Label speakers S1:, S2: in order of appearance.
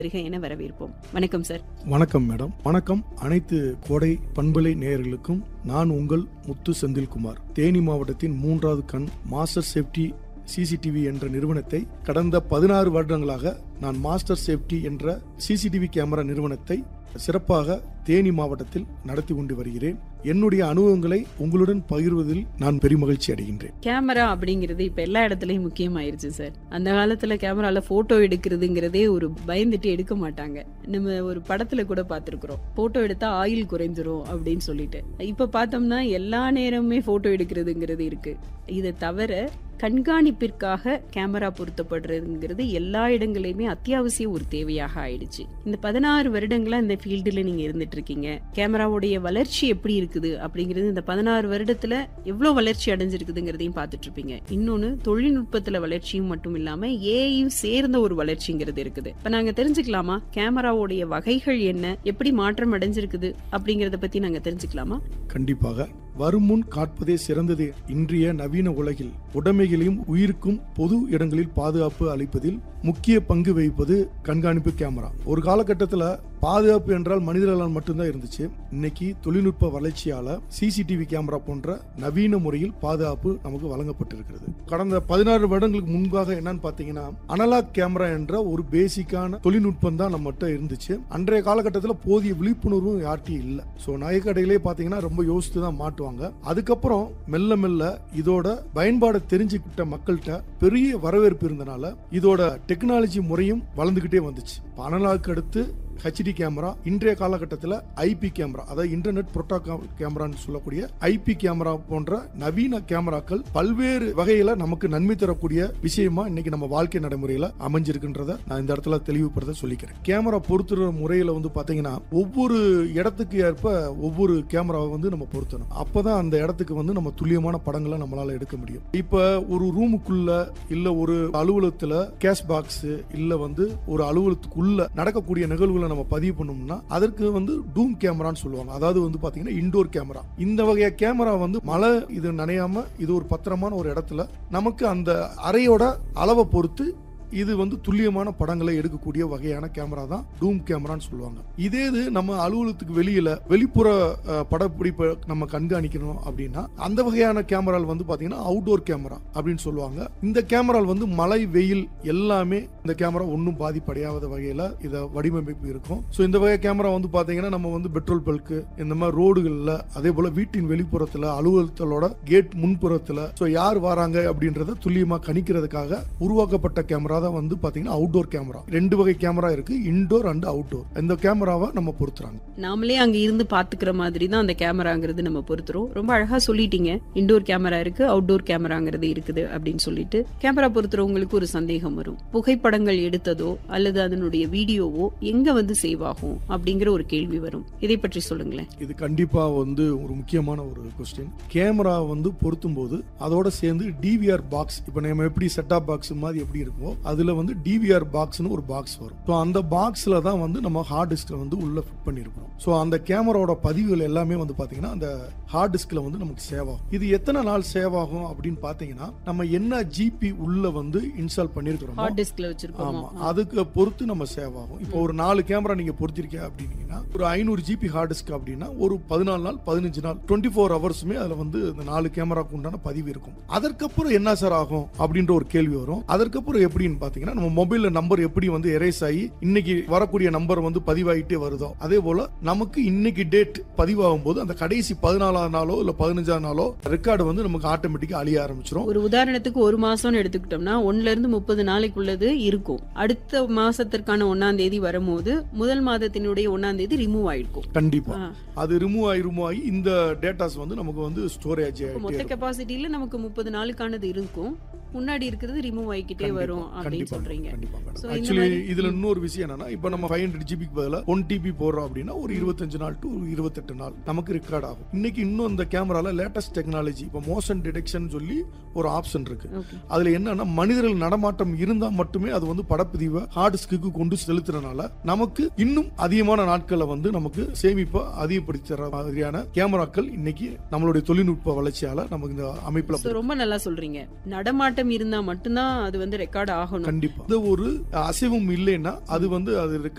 S1: வருக என வரவேற்போம் வணக்கம் சார்
S2: வணக்கம் மேடம் வணக்கம் அனைத்து கோடை பண்பலை நேயர்களுக்கும் நான் உங்கள் முத்து செந்தில்குமார் தேனி மாவட்டத்தின் மூன்றாவது கண் மாஸ்டர் சேஃப்டி சிசிடிவி என்ற நிறுவனத்தை கடந்த பதினாறு வருடங்களாக நான் மாஸ்டர் சேஃப்டி என்ற சிசிடிவி கேமரா நிறுவனத்தை சிறப்பாக தேனி மாவட்டத்தில் நடத்தி கொண்டு வருகிறேன் என்னுடைய அனுபவங்களை உங்களுடன் பகிர்வதில் நான் பெருமகிழ்ச்சி அடைகின்றேன்
S1: கேமரா அப்படிங்கிறது இப்ப எல்லா இடத்துலயும் முக்கியமாயிருச்சு சார் அந்த காலத்துல கேமரால போட்டோ எடுக்கிறதுங்கிறதே ஒரு பயந்துட்டு எடுக்க மாட்டாங்க நம்ம ஒரு படத்துல கூட பார்த்திருக்கிறோம் போட்டோ எடுத்தா ஆயில் குறைஞ்சிரும் அப்படின்னு சொல்லிட்டு இப்ப பார்த்தோம்னா எல்லா நேரமுமே போட்டோ எடுக்கிறதுங்கிறது இருக்கு இதை தவிர கண்காணிப்பிற்காக கேமரா பொருத்தப்படுறதுங்கிறது எல்லா இடங்களையுமே அத்தியாவசிய ஒரு தேவையாக ஆயிடுச்சு இந்த பதினாறு வருடங்களா இந்த ஃபீல்டுல நீங்க இருந்துட்டு இருக்கீங்க கேமராவுடைய வளர்ச்சி எப்படி இருக்குது அப்படிங்கிறது இந்த பதினாறு வருடத்துல எவ்வளவு வளர்ச்சி அடைஞ்சிருக்குதுங்கிறதையும் பார்த்துட்டு இருப்பீங்க இன்னொன்னு தொழில்நுட்பத்துல வளர்ச்சியும் மட்டும் இல்லாம ஏயும் சேர்ந்த ஒரு வளர்ச்சிங்கிறது இருக்குது இப்ப நாங்க தெரிஞ்சுக்கலாமா கேமராவுடைய வகைகள் என்ன எப்படி மாற்றம் அடைஞ்சிருக்குது அப்படிங்கறத பத்தி நாங்க தெரிஞ்சுக்கலாமா
S2: கண்டிப்பாக வரும் முன் காட்பதே சிறந்தது இன்றைய நவீன உலகில் உடைமைகளையும் உயிருக்கும் பொது இடங்களில் பாதுகாப்பு அளிப்பதில் முக்கிய பங்கு வகிப்பது கண்காணிப்பு கேமரா ஒரு காலகட்டத்தில் பாதுகாப்பு என்றால் மனிதர்களால் மட்டும்தான் இருந்துச்சு இன்னைக்கு தொழில்நுட்ப வளர்ச்சியால சிசிடிவி கேமரா போன்ற நவீன முறையில் பாதுகாப்பு நமக்கு வழங்கப்பட்டிருக்கிறது கடந்த பதினாறு வருடங்களுக்கு முன்பாக என்னன்னு பாத்தீங்கன்னா அனலாக் கேமரா என்ற ஒரு பேசிக்கான தொழில்நுட்பம் தான் நம்மகிட்ட இருந்துச்சு அன்றைய காலகட்டத்தில் போதிய விழிப்புணர்வும் யார்ட்டையும் இல்லை ஸோ நகைக்கடையிலே பாத்தீங்கன்னா ரொம்ப யோசித்து தான் மாட்டுவாங்க அதுக்கப்புறம் மெல்ல மெல்ல இதோட பயன்பாடை தெரிஞ்சுக்கிட்ட மக்கள்கிட்ட பெரிய வரவேற்பு இருந்தனால இதோட டெக்னாலஜி முறையும் வளர்ந்துகிட்டே வந்துச்சு அனலாக் அடுத்து ஹெச்டி கேமரா இன்றைய காலகட்டத்தில் ஐபி கேமரா அதாவது இன்டர்நெட் புரோட்டோகால் கேமரான்னு சொல்லக்கூடிய ஐபி கேமரா போன்ற நவீன கேமராக்கள் பல்வேறு வகையில நமக்கு நன்மை தரக்கூடிய விஷயமா இன்னைக்கு நம்ம வாழ்க்கை நடைமுறையில அமைஞ்சிருக்குன்றத நான் இந்த இடத்துல தெளிவுபடுத்த சொல்லிக்கிறேன் கேமரா பொருத்துற முறையில வந்து பாத்தீங்கன்னா ஒவ்வொரு இடத்துக்கு ஏற்ப ஒவ்வொரு கேமராவை வந்து நம்ம பொருத்தணும் அப்பதான் அந்த இடத்துக்கு வந்து நம்ம துல்லியமான படங்களை நம்மளால எடுக்க முடியும் இப்ப ஒரு ரூமுக்குள்ள இல்ல ஒரு அலுவலகத்துல கேஷ் பாக்ஸ் இல்ல வந்து ஒரு அலுவலகத்துக்குள்ள நடக்கக்கூடிய நிகழ்வுகளை நம்ம பதிவு பண்ணோம்னா அதற்கு வந்து டூம் கேமரான்னு சொல்லுவாங்க அதாவது வந்து பாத்தீங்கன்னா இன்டோர் கேமரா இந்த வகைய கேமரா வந்து மழை இது நனையாம இது ஒரு பத்திரமான ஒரு இடத்துல நமக்கு அந்த அறையோட அளவை பொறுத்து இது வந்து துல்லியமான படங்களை எடுக்கக்கூடிய வகையான கேமரா தான் டூம் கேமரான்னு சொல்லுவாங்க இதே இது நம்ம அலுவலகத்துக்கு வெளியில வெளிப்புற அஹ், படப்பிடிப்பை நம்ம கண்காணிக்கணும் அப்படின்னா அந்த வகையான கேமரால் வந்து பாத்தீங்கன்னா அவுட்டோர் கேமரா அப்படின்னு சொல்லுவாங்க இந்த கேமரால் வந்து மழை வெயில் எல்லாமே இந்த கேமரா ஒன்றும் பாதிப்படையாத வகையில இத வடிவமைப்பு இருக்கும் ஸோ இந்த வகை கேமரா வந்து பாத்தீங்கன்னா நம்ம வந்து பெட்ரோல் பல்க்கு இந்த மாதிரி ரோடுகள்ல அதே போல வீட்டின் வெளிப்புறத்துல அலுவலகத்தோட கேட் முன்புறத்துல ஸோ யார் வராங்க அப்படின்றத துல்லியமா கணிக்கிறதுக்காக உருவாக்கப்பட்ட கேமரா தான் வந்து பாத்தீங்கன்னா அவுட்டோர் கேமரா ரெண்டு வகை கேமரா இருக்கு இன்டோர் அண்ட் அவுட்டோர் இந்த கேமராவை நம்ம பொருத்துறாங்க
S1: நாமளே அங்க இருந்து பாத்துக்கிற மாதிரி தான் அந்த கேமராங்கிறது நம்ம பொறுத்துறோம் ரொம்ப அழகா சொல்லிட்டீங்க இன்டோர் கேமரா இருக்கு அவுட்டோர் கேமராங்கிறது இருக்குது அப்படின்னு சொல்லிட்டு கேமரா பொறுத்துறவங்களுக்கு ஒரு சந்தேகம் வரும் புகைப்படங்கள் எடுத்ததோ அல்லது அதனுடைய வீடியோவோ எங்க வந்து சேவ் ஆகும் அப்படிங்கிற ஒரு கேள்வி வரும் இதை பற்றி சொல்லுங்களேன்
S2: இது கண்டிப்பா வந்து ஒரு முக்கியமான ஒரு கொஸ்டின் கேமரா வந்து பொருத்தும் போது அதோட சேர்ந்து டிவிஆர் பாக்ஸ் இப்போ நம்ம எப்படி செட்டாப் பாக்ஸ் மாதிரி எப்படி இருக்குமோ அதுல வந்து டிவிஆர் பாக்ஸ்னு ஒரு பாக்ஸ் வரும் ஸோ அந்த பாக்ஸ்ல தான் வந்து நம்ம ஹார்ட் டிஸ்க்ல வந்து உள்ள ஃபிட் பண்ணியிருக்கோம் ஸோ அந்த கேமராவோட பதிவுகள் எல்லாமே வந்து பாத்தீங்கன்னா அந்த ஹார்ட் டிஸ்க்ல வந்து நமக்கு சேவ் ஆகும் இது எத்தனை நாள் சேவ் ஆகும் அப்படின்னு பாத்தீங்கன்னா நம்ம என்ன ஜிபி உள்ள வந்து இன்ஸ்டால் பண்ணிருக்கிறோமோ
S1: ஹார்ட் டிஸ்க்ல வச்சிருக்கோமா
S2: ஆமா அதுக்கு பொறுத்து நம்ம சேவ் ஆகும் இப்போ ஒரு நாலு கேமரா நீங்க பொருத்திருக்கீங்க அப்படின்னீங்கன்னா ஒரு ஐநூறு ஜிபி ஹார்ட் டிஸ்க் அப்படின்னா ஒரு பதினாலு நாள் பதினஞ்சு நாள் டுவெண்ட்டி ஃபோர் ஹவர்ஸுமே அதுல வந்து இந்த நாலு கேமராக்கு உண்டான பதிவு இருக்கும் அதற்கப்புறம் என்ன சார் ஆகும் அப்படின்ற ஒரு கேள்வி வரும் அதற்கப்புறம் எப்படின்னு பாத்தீங்கன்னா நம்ம மொபைல்ல நம்பர் எப்படி வந்து எரேஸ் ஆகி இன்னைக்கு வரக்கூடிய நம்பர் வந்து பதிவாகிட்டே வருதோ அதே போல நமக்கு இன்னைக்கு டேட் பதிவாகும் போது அந்த கடைசி பதினாலாவது நாளோ இல்ல பதினஞ்சாவது நாளோ ரெக்கார்டு வந்து நமக்கு ஆட்டோமேட்டிக்கா அழிய ஆரம்பிச்சிடும்
S1: ஒரு உதாரணத்துக்கு ஒரு மாசம்னு எடுத்துக்கிட்டோம்னா ஒன்னுல இருந்து முப்பது நாளைக்குள்ளது இருக்கும் அடுத்த மாசத்திற்கான ஒன்னாம் தேதி வரும்போது முதல் மாதத்தினுடைய ஒன்னாம் தேதி ரிமூவ் ஆயிருக்கும்
S2: கண்டிப்பா
S1: ஆ.
S2: அது ரிமூவ் ஆகி ரிமூவ் ஆகி இந்த டேட்டாஸ் வந்து நமக்கு வந்து ஸ்டோரேஜ்
S1: இப்ப மொத்த கெபாசிட்டில நமக்கு முப்பது நாளுக்கானது இருக்கும் முன்னாடி இருக்கிறது ரிமூவ் ஆகிக்கிட்டே வரும் அப்படின்னு சொல்றீங்க So, இந்த
S2: ஆக்சுவலி
S1: மாதிரி-
S2: இதுல இன்னொரு விஷயம் என்னன்னா இப்ப நம்ம ஃபைவ் ஹண்ட்ரட் ஜிபிக்கு பதிலா ஒன் டிபி போடுறோம் அப்படின்னா ஒரு இருபத்தஞ்சு நாள் டு இருபத்தெட்டு நாள் நமக்கு ரெக்கார்ட் ஆகும் இன்னைக்கு இன்னும் இந்த கேமரால லேட்டஸ்ட் டெக்னாலஜி இப்போ மோஷன் டிடெக்ஷன் சொல்லி ஒரு ஆப்ஷன் இருக்கு
S1: ஓகே
S2: அதுல என்னன்னா மனிதர்கள் நடமாட்டம் இருந்தா மட்டுமே அது வந்து படப்பதிவை ஹார்ட் டிஸ்க்கு கொண்டு செலுத்துறதுனால நமக்கு இன்னும் அதிகமான நாட்களை வந்து நமக்கு சேமிப்பை அதிகப்படுத்தி தர மாதிரியான கேமராக்கள் இன்னைக்கு நம்மளுடைய தொழில்நுட்ப வளர்ச்சியால நமக்கு இந்த அமைப்புல
S1: So, ரொம்ப நல்லா சொல்றீங்க நடமாட்டம் இருந்தா மட்டும்தான் அது வந்து ரெக்கார்ட் ஆகணும்
S2: கண்டிப்பா இந்த ஒரு அசைவும் இல்லைன்னா அது வந்து அது